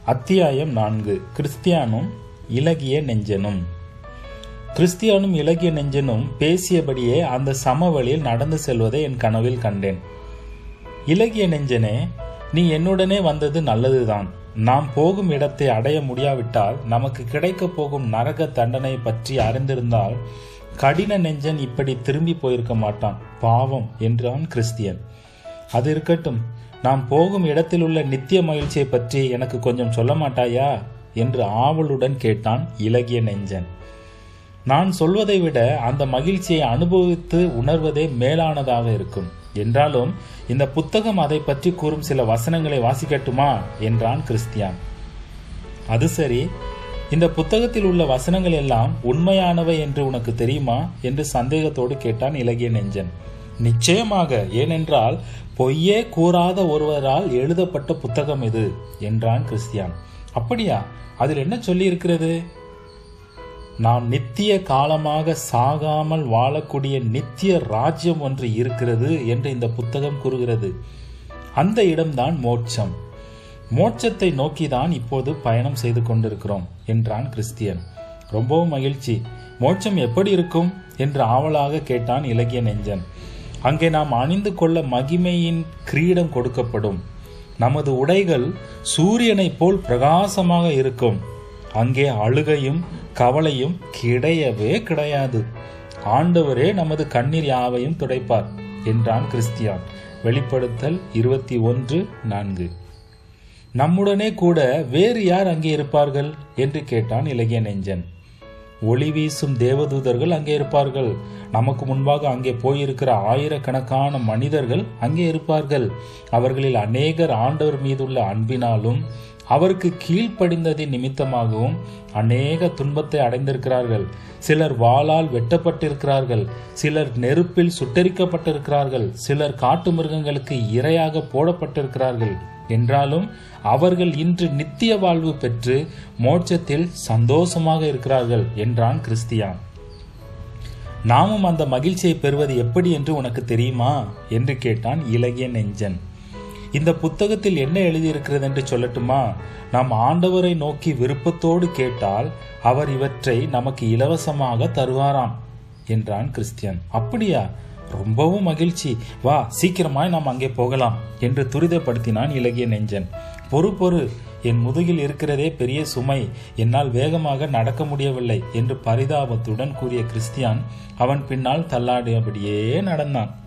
அத்தியாயம் நான்கு கிறிஸ்தியானும் இலகிய நெஞ்சனும் கிறிஸ்தியானும் இலகிய நெஞ்சனும் பேசியபடியே அந்த சமவெளியில் நடந்து செல்வதை என் கனவில் கண்டேன் இலகிய நெஞ்சனே நீ என்னுடனே வந்தது நல்லதுதான் நாம் போகும் இடத்தை அடைய முடியாவிட்டால் நமக்கு கிடைக்கப் போகும் நரக தண்டனை பற்றி அறிந்திருந்தால் கடின நெஞ்சன் இப்படி திரும்பி போயிருக்க மாட்டான் பாவம் என்றான் கிறிஸ்தியன் அது இருக்கட்டும் நாம் போகும் இடத்தில் உள்ள நித்திய மகிழ்ச்சியை பற்றி எனக்கு கொஞ்சம் சொல்ல மாட்டாயா என்று ஆவலுடன் கேட்டான் இலகிய நெஞ்சன் நான் சொல்வதை விட அந்த மகிழ்ச்சியை அனுபவித்து உணர்வதே மேலானதாக இருக்கும் என்றாலும் இந்த புத்தகம் அதை பற்றி கூறும் சில வசனங்களை வாசிக்கட்டுமா என்றான் கிறிஸ்தியான் அது சரி இந்த புத்தகத்தில் உள்ள வசனங்கள் எல்லாம் உண்மையானவை என்று உனக்கு தெரியுமா என்று சந்தேகத்தோடு கேட்டான் இலகிய நெஞ்சன் நிச்சயமாக ஏனென்றால் பொய்யே கூறாத ஒருவரால் எழுதப்பட்ட புத்தகம் இது என்றான் கிறிஸ்தியான் அப்படியா அதில் என்ன சொல்லி இருக்கிறது நாம் நித்திய காலமாக சாகாமல் வாழக்கூடிய நித்திய ராஜ்யம் ஒன்று இருக்கிறது என்று இந்த புத்தகம் கூறுகிறது அந்த இடம்தான் மோட்சம் மோட்சத்தை நோக்கிதான் இப்போது பயணம் செய்து கொண்டிருக்கிறோம் என்றான் கிறிஸ்தியன் ரொம்பவும் மகிழ்ச்சி மோட்சம் எப்படி இருக்கும் என்று ஆவலாக கேட்டான் இலகிய நெஞ்சன் அங்கே நாம் அணிந்து கொள்ள மகிமையின் கிரீடம் கொடுக்கப்படும் நமது உடைகள் சூரியனைப் போல் பிரகாசமாக இருக்கும் அங்கே அழுகையும் கவலையும் கிடையவே கிடையாது ஆண்டவரே நமது கண்ணீர் யாவையும் துடைப்பார் என்றான் கிறிஸ்தியான் வெளிப்படுத்தல் இருபத்தி ஒன்று நான்கு நம்முடனே கூட வேறு யார் அங்கே இருப்பார்கள் என்று கேட்டான் இலகிய நெஞ்சன் ஒளி வீசும் தேவதூதர்கள் அங்கே இருப்பார்கள் நமக்கு முன்பாக அங்கே போயிருக்கிற ஆயிரக்கணக்கான மனிதர்கள் அங்கே இருப்பார்கள் அவர்களில் அநேகர் ஆண்டவர் மீதுள்ள அன்பினாலும் அவருக்கு கீழ்ப்படிந்ததின் நிமித்தமாகவும் அநேக துன்பத்தை அடைந்திருக்கிறார்கள் சிலர் வாளால் வெட்டப்பட்டிருக்கிறார்கள் சிலர் நெருப்பில் சுட்டரிக்கப்பட்டிருக்கிறார்கள் சிலர் காட்டு மிருகங்களுக்கு இரையாக போடப்பட்டிருக்கிறார்கள் என்றாலும் அவர்கள் இன்று நித்திய வாழ்வு பெற்று மோட்சத்தில் சந்தோஷமாக இருக்கிறார்கள் என்றான் கிறிஸ்தியான் நாமும் அந்த மகிழ்ச்சியை பெறுவது எப்படி என்று உனக்கு தெரியுமா என்று கேட்டான் இலகிய நெஞ்சன் இந்த புத்தகத்தில் என்ன எழுதியிருக்கிறது என்று சொல்லட்டுமா நாம் ஆண்டவரை நோக்கி விருப்பத்தோடு கேட்டால் அவர் இவற்றை நமக்கு இலவசமாக தருவாராம் என்றான் கிறிஸ்டியன் அப்படியா ரொம்பவும் மகிழ்ச்சி வா சீக்கிரமாய் நாம் அங்கே போகலாம் என்று துரிதப்படுத்தினான் இலகிய நெஞ்சன் பொறு பொறு என் முதுகில் இருக்கிறதே பெரிய சுமை என்னால் வேகமாக நடக்க முடியவில்லை என்று பரிதாபத்துடன் கூறிய கிறிஸ்தியான் அவன் பின்னால் தள்ளாடியபடியே நடந்தான்